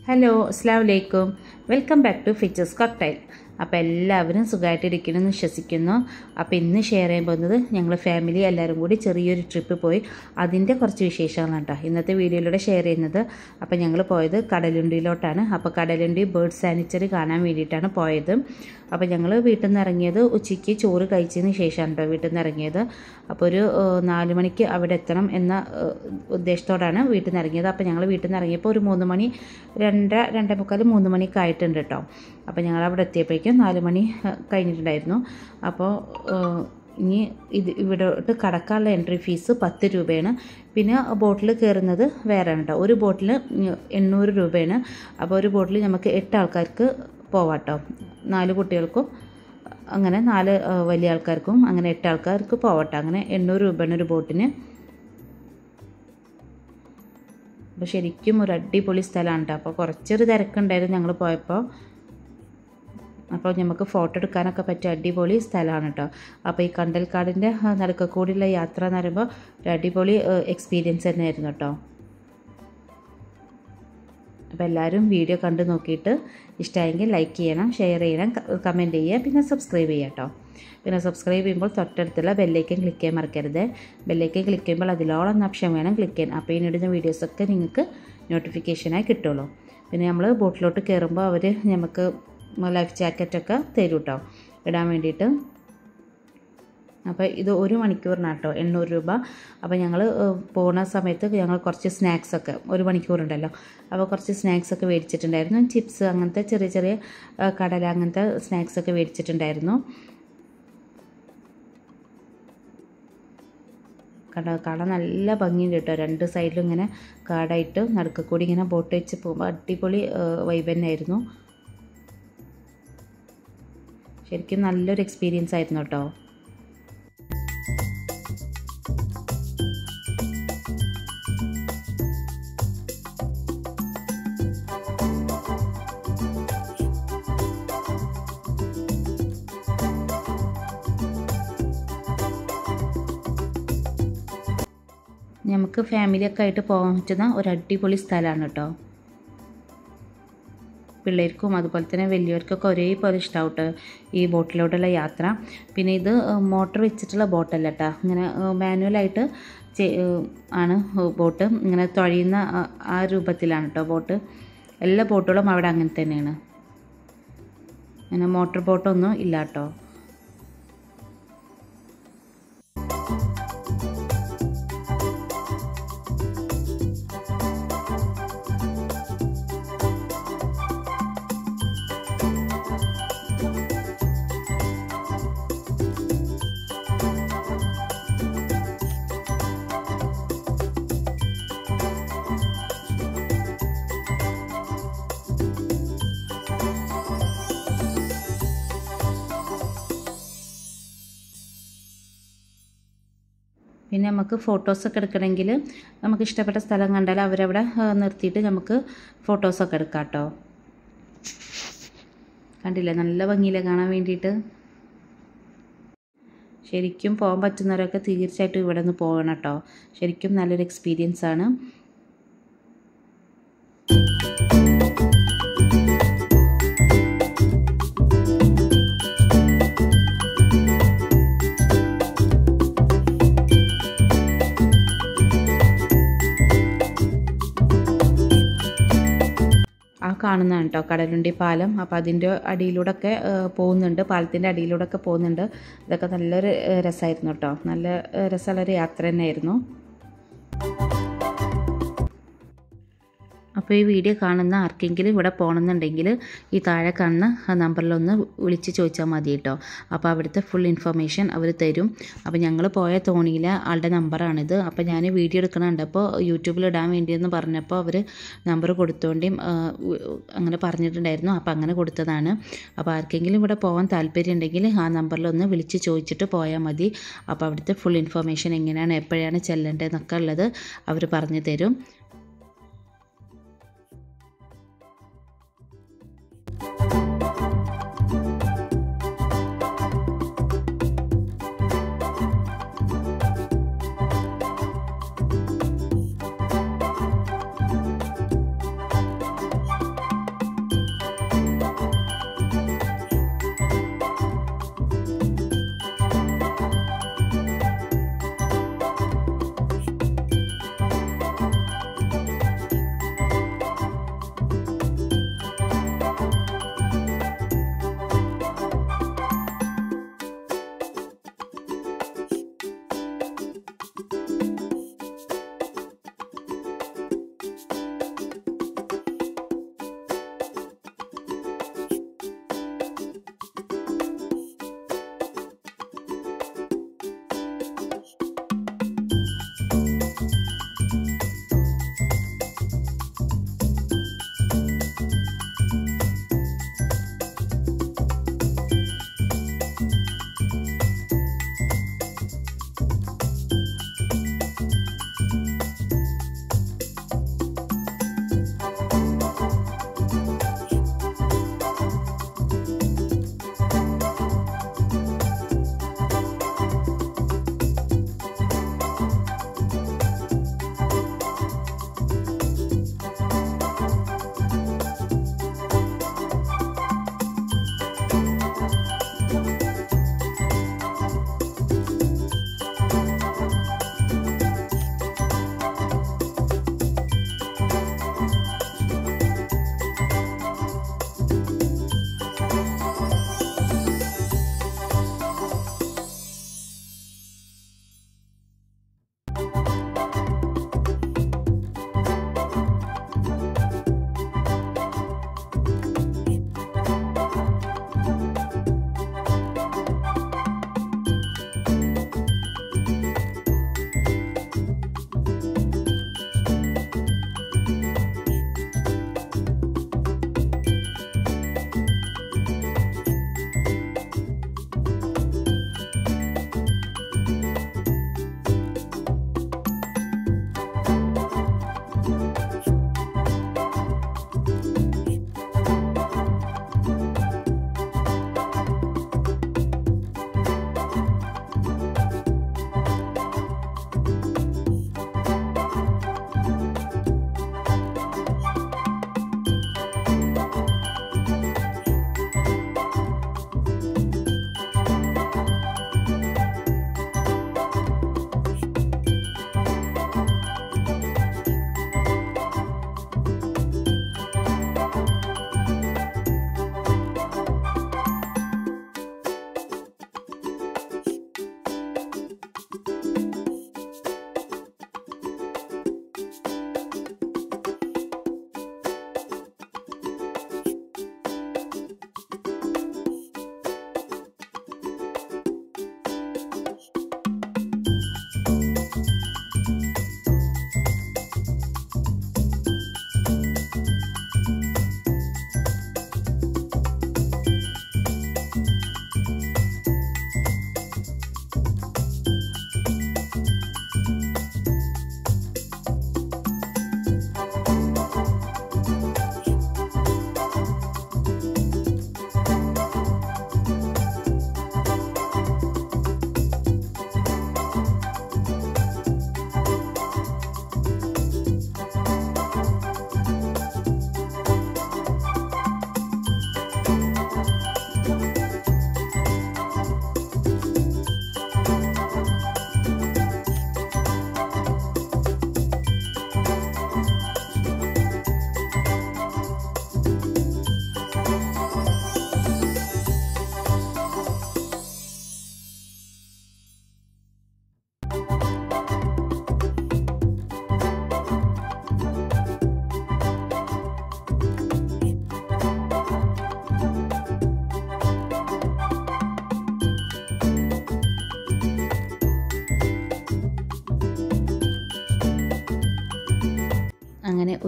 hello അസ്സാം വലൈക്കും welcome back to features cocktail അപ്പോൾ എല്ലാവരും സുഖമായിട്ടിരിക്കണമെന്ന് വിശ്വസിക്കുന്നു അപ്പോൾ ഇന്ന് ഷെയർ ചെയ്യാൻ പോകുന്നത് ഞങ്ങൾ ഫാമിലി എല്ലാവരും കൂടി ചെറിയൊരു ട്രിപ്പ് പോയി അതിൻ്റെ കുറച്ച് വിശേഷങ്ങളാണ് കേട്ടോ ഇന്നത്തെ വീഡിയോയിലൂടെ ഷെയർ ചെയ്യുന്നത് അപ്പോൾ ഞങ്ങൾ പോയത് കടലുണ്ടിയിലോട്ടാണ് അപ്പോൾ കടലുണ്ടി ബേർഡ് സാനിറ്ററി കാണാൻ വേണ്ടിയിട്ടാണ് പോയത് അപ്പോൾ ഞങ്ങൾ വീട്ടിൽ നിന്ന് ഇറങ്ങിയത് ഉച്ചയ്ക്ക് ചോറ് കഴിച്ചതിന് ശേഷമാണ് കേട്ടോ വീട്ടിൽ നിന്ന് ഇറങ്ങിയത് അപ്പോൾ ഒരു ഏഹ്, നാല് മണിക്ക് അവിടെ എത്തണം എന്ന ഏഹ്, ഉദ്ദേശത്തോടാണ് വീട്ടിൽ നിന്ന് ഇറങ്ങിയത് അപ്പോൾ ഞങ്ങൾ വീട്ടിൽ നിന്ന് ഇറങ്ങിയപ്പോൾ ഒരു മൂന്ന് മണി രണ്ടര രണ്ടേ മുക്കാൽ മൂന്ന് മണിയൊക്കെ ആയിട്ടുണ്ട് കേട്ടോ അപ്പോൾ ഞങ്ങൾ അവിടെ എത്തിയപ്പോഴേക്കും നാല് മണി ഏഹ്, കഴിഞ്ഞിട്ടുണ്ടായിരുന്നു അപ്പോൾ ഏഹ്, ഇനി ഇത് ഇവിടോട്ട് കടക്കാനുള്ള എൻട്രി ഫീസ് പത്ത് രൂപയാണ് പിന്നെ ബോട്ടിൽ കയറുന്നത് വേറെ കേട്ടോ ഒരു ബോട്ടിൽ എണ്ണൂറ് രൂപയാണ് അപ്പോൾ ഒരു ബോട്ടിൽ നമുക്ക് എട്ട് ആൾക്കാർക്ക് പോവാം കേട്ടോ നാല് കുട്ടികൾക്കും അങ്ങനെ നാല് ആ, വലിയ ആൾക്കാർക്കും അങ്ങനെ എട്ട് ആൾക്കാർക്ക് പോവട്ടെ അങ്ങനെ എണ്ണൂറ് രൂപയാണ് ഒരു ബോട്ടിന് അപ്പോൾ ശരിക്കും ഒരു അടിപൊളി സ്ഥലമാണ് കേട്ടോ അപ്പോൾ കുറച്ചൊരു തിരക്കുണ്ടായിരുന്നു ഞങ്ങൾ പോയപ്പോൾ അപ്പോൾ നമുക്ക് ഫോട്ടോ എടുക്കാനൊക്കെ പറ്റിയ അടിപൊളി സ്ഥലമാണ് കേട്ടോ അപ്പോൾ ഈ കണ്ടൽക്കാടിൻ്റെ നടുക്കക്കൂടിയുള്ള യാത്ര എന്ന് പറയുമ്പോൾ ഒരു അടിപൊളി എക്സ്പീരിയൻസ് തന്നെയായിരുന്നു കേട്ടോ അപ്പോൾ എല്ലാവരും വീഡിയോ കണ്ടു നോക്കിയിട്ട് ഇഷ്ടമായെങ്കിൽ ലൈക്ക് ചെയ്യണം ഷെയർ ചെയ്യണം കമൻറ്റ് ചെയ്യുക പിന്നെ സബ്സ്ക്രൈബ് ചെയ്യുക കേട്ടോ പിന്നെ സബ്സ്ക്രൈബ് ചെയ്യുമ്പോൾ തൊട്ടടുത്തുള്ള ബെല്ലൈക്കൻ ക്ലിക്ക് ചെയ്യാൻ മറക്കരുത് ബെല്ലൈക്കൻ ക്ലിക്ക് ചെയ്യുമ്പോൾ അതിലോളം എന്ന ഓപ്ഷൻ വേണം ക്ലിക്ക് ചെയ്യാൻ അപ്പോൾ ഇതിനിടുന്ന വീഡിയോസൊക്കെ നിങ്ങൾക്ക് നോട്ടിഫിക്കേഷനായി കിട്ടുള്ളൂ പിന്നെ നമ്മൾ ബോട്ടിലോട്ട് കയറുമ്പോൾ അവർ നമുക്ക് ലൈഫ് ജാക്കറ്റൊക്കെ തരും കേട്ടോ ഇടാൻ വേണ്ടിയിട്ട് അപ്പോൾ ഇത് ഒരു മണിക്കൂറിനാണ് കേട്ടോ എണ്ണൂറ് രൂപ അപ്പോൾ ഞങ്ങൾ പോകുന്ന സമയത്ത് ഞങ്ങൾ കുറച്ച് സ്നാക്സൊക്കെ ഒരു മണിക്കൂറുണ്ടല്ലോ അപ്പോൾ കുറച്ച് സ്നാക്സൊക്കെ മേടിച്ചിട്ടുണ്ടായിരുന്നു ചിപ്സ് അങ്ങനത്തെ ചെറിയ ചെറിയ ആ, കടല അങ്ങനത്തെ സ്നാക്സൊക്കെ മേടിച്ചിട്ടുണ്ടായിരുന്നു കട കാണാൻ നല്ല ഭംഗിയുണ്ട് കേട്ടോ രണ്ട് സൈഡിലും ഇങ്ങനെ കാടായിട്ട് നടുക്ക് കൂടി ഇങ്ങനെ ബോട്ട് വെച്ച് പോകുമ്പോൾ അടിപൊളി വൈബ് തന്നെയായിരുന്നു ശരിക്കും നല്ലൊരു എക്സ്പീരിയൻസ് ആയിരുന്നു കേട്ടോ നമുക്ക് ഫാമിലിയൊക്കെ ആയിട്ട് പോകാൻ പറ്റുന്ന ഒരു അടിപൊളി സ്ഥലമാണ് കേട്ടോ പിള്ളേർക്കും അതുപോലെ തന്നെ വലിയവർക്കൊക്കെ ഒരേപോലെ ഇഷ്ടമാവും കേട്ടോ ഈ ബോട്ടിലോട്ടുള്ള യാത്ര പിന്നെ ഇത് മോട്ടർ വെച്ചിട്ടുള്ള ബോട്ടല്ല കേട്ടോ ഇങ്ങനെ മാനുവലായിട്ട് ആണ് ബോട്ട് ഇങ്ങനെ തുഴയുന്ന ആ- ആ രൂപത്തിലാണ് കേട്ടോ ബോട്ട് എല്ലാ ബോട്ടുകളും അവിടെ അങ്ങനെ തന്നെയാണ് അങ്ങനെ മോട്ടോർ ബോട്ടൊന്നും ഇല്ല കേട്ടോ പിന്നെ നമുക്ക് ഫോട്ടോസൊക്കെ എടുക്കണമെങ്കിൽ നമുക്ക് ഇഷ്ടപ്പെട്ട സ്ഥലം കണ്ടാൽ അവരവിടെ ആ, നിർത്തിയിട്ട് നമുക്ക് ഫോട്ടോസൊക്കെ എടുക്കാം കേട്ടോ കണ്ടില്ലേ നല്ല ഭംഗിയില്ലേ കാണാൻ വേണ്ടിയിട്ട് ശരിക്കും പോകാൻ പറ്റുന്നവരൊക്കെ തീർച്ചയായിട്ടും ഇവിടെ നിന്ന് പോകണം കേട്ടോ ശരിക്കും നല്ലൊരു എക്സ്പീരിയൻസ് ആണ് ആ കാണുന്നതാണ് കേട്ടോ കടലുണ്ടി പാലം അപ്പോൾ അതിൻ്റെ അടിയിലൂടെ ഒക്കെ പോകുന്നുണ്ട് പാലത്തിൻ്റെ അടിയിലൂടെ ഒക്കെ പോകുന്നുണ്ട് ഇതൊക്കെ നല്ലൊരു ഏഹ്, രസമായിരുന്നു കേട്ടോ നല്ല ഏഹ്, രസമുള്ളൊരു യാത്ര തന്നെയായിരുന്നു അപ്പോൾ ഈ വീഡിയോ കാണുന്ന ആർക്കെങ്കിലും ഇവിടെ പോകണമെന്നുണ്ടെങ്കിൽ ഈ താഴെ കാണുന്ന ആ നമ്പറിലൊന്ന് വിളിച്ച് ചോദിച്ചാൽ മതി കേട്ടോ അപ്പോൾ അവിടുത്തെ ഫുൾ ഇൻഫർമേഷൻ അവർ തരും അപ്പോൾ ഞങ്ങൾ പോയ തോണിയിലെ ആളുടെ നമ്പറാണിത് അപ്പോൾ ഞാൻ വീഡിയോ എടുക്കണുണ്ട് അപ്പോൾ യൂട്യൂബിൽ ഇടാൻ വേണ്ടിയെന്ന് പറഞ്ഞപ്പോൾ അവർ നമ്പർ കൊടുത്തോണ്ടിയും ആ, ഉ- അങ്ങനെ പറഞ്ഞിട്ടുണ്ടായിരുന്നു അപ്പോൾ അങ്ങനെ കൊടുത്തതാണ് അപ്പോൾ ആർക്കെങ്കിലും ഇവിടെ പോകാൻ താല്പര്യം ഉണ്ടെങ്കിൽ ആ നമ്പറിലൊന്ന് വിളിച്ച് ചോദിച്ചിട്ട് പോയാൽ മതി അപ്പോൾ അവിടുത്തെ ഫുൾ ഇൻഫർമേഷൻ എങ്ങനെയാണ് എപ്പോഴാണ് ചെല്ലേണ്ടതെന്നൊക്കെ ഉള്ളത് അവർ പറഞ്ഞു തരും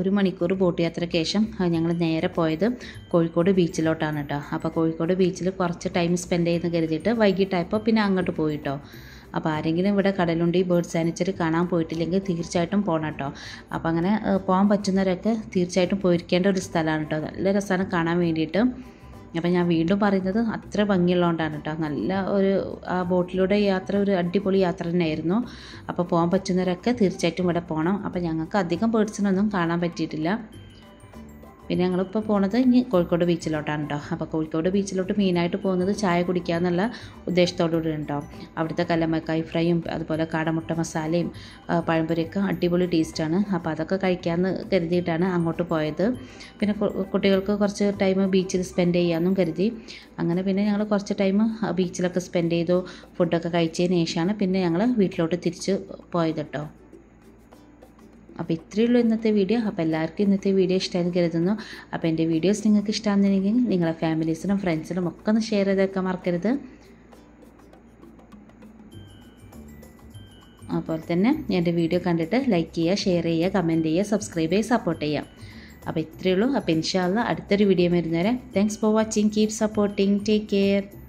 ഒരു മണിക്കൂർ ബോട്ട് യാത്രയ്ക്ക് ശേഷം ഞങ്ങൾ നേരെ പോയത് കോഴിക്കോട് ബീച്ചിലോട്ടാണ് കേട്ടോ അപ്പോൾ കോഴിക്കോട് ബീച്ചിൽ കുറച്ച് ടൈം സ്പെൻഡ് ചെയ്യുന്ന കരുതിയിട്ട് വൈകിട്ടായപ്പോൾ പിന്നെ അങ്ങോട്ട് പോയിട്ടോ അപ്പോൾ ആരെങ്കിലും ഇവിടെ കടലുണ്ടി ബേർഡ് സാനിറ്ററി കാണാൻ പോയിട്ടില്ലെങ്കിൽ തീർച്ചയായിട്ടും പോകണം കേട്ടോ അപ്പോൾ അങ്ങനെ ഏഹ്, പോകാൻ പറ്റുന്നവരൊക്കെ തീർച്ചയായിട്ടും പോയിരിക്കേണ്ട ഒരു സ്ഥലമാണ് കേട്ടോ നല്ല രസമാണ് കാണാൻ വേണ്ടിയിട്ട് അപ്പോൾ ഞാൻ വീണ്ടും പറയുന്നത് അത്ര ഭംഗിയുള്ളതുകൊണ്ടാണ് കേട്ടോ നല്ല ഒരു ആ ബോട്ടിലൂടെ യാത്ര ഒരു അടിപൊളി യാത്ര തന്നെയായിരുന്നു അപ്പോൾ പോകാൻ പറ്റുന്നവരൊക്കെ തീർച്ചയായിട്ടും ഇവിടെ പോകണം അപ്പോൾ ഞങ്ങൾക്ക് അധികം ബേർഡ്സിനൊന്നും കാണാൻ പറ്റിയിട്ടില്ല പിന്നെ ഞങ്ങളിപ്പോൾ പോണത് ഇനി കോഴിക്കോട് ബീച്ചിലോട്ടാണ് കേട്ടോ അപ്പോൾ കോഴിക്കോട് ബീച്ചിലോട്ട് മെയിനായിട്ട് പോകുന്നത് ചായ കുടിക്കുക എന്നുള്ള ഉദ്ദേശത്തോടു കൂടി ഉണ്ടോ അവിടുത്തെ കല്ലമ്മക്കായ് ഫ്രൈയും അതുപോലെ കാടമുട്ട മസാലയും ആ, പഴംപൊരിയൊക്കെ അടിപൊളി ടേസ്റ്റാണ് അപ്പോൾ അതൊക്കെ കഴിക്കാമെന്ന് കരുതിയിട്ടാണ് അങ്ങോട്ട് പോയത് പിന്നെ കു- കുട്ടികൾക്ക് കുറച്ച് ടൈം ബീച്ചിൽ സ്പെൻഡ് ചെയ്യാമെന്നും കരുതി അങ്ങനെ പിന്നെ ഞങ്ങൾ കുറച്ച് ടൈം ബീച്ചിലൊക്കെ സ്പെൻഡ് ചെയ്തു ഫുഡൊക്കെ കഴിച്ചതിന് ശേഷമാണ് പിന്നെ ഞങ്ങൾ വീട്ടിലോട്ട് തിരിച്ച് പോയത് കേട്ടോ അപ്പോൾ ഇത്രയേ ഉള്ളൂ ഇന്നത്തെ വീഡിയോ അപ്പോൾ എല്ലാവർക്കും ഇന്നത്തെ വീഡിയോ ഇഷ്ടമായെന്ന് കരുതുന്നു അപ്പോൾ എൻ്റെ വീഡിയോസ് നിങ്ങൾക്ക് ഇഷ്ടമാണെന്നുണ്ടെങ്കിൽ നിങ്ങളെ ഫാമിലീസിനും ഫ്രണ്ട്സിനും ഒക്കെ ഒന്ന് ഷെയർ ചെയ്തൊക്കെ മറക്കരുത് അതുപോലെ തന്നെ എൻ്റെ വീഡിയോ കണ്ടിട്ട് ലൈക്ക് ചെയ്യുക ഷെയർ ചെയ്യുക കമൻറ്റ് ചെയ്യുക സബ്സ്ക്രൈബ് ചെയ്യുക സപ്പോർട്ട് ചെയ്യുക അപ്പോൾ ഇത്രയേ ഉള്ളൂ അപ്പോൾ ഇൻഷാല്ല അടുത്തൊരു വീഡിയോ വരുന്നവരെ thanks for watching keep supporting take care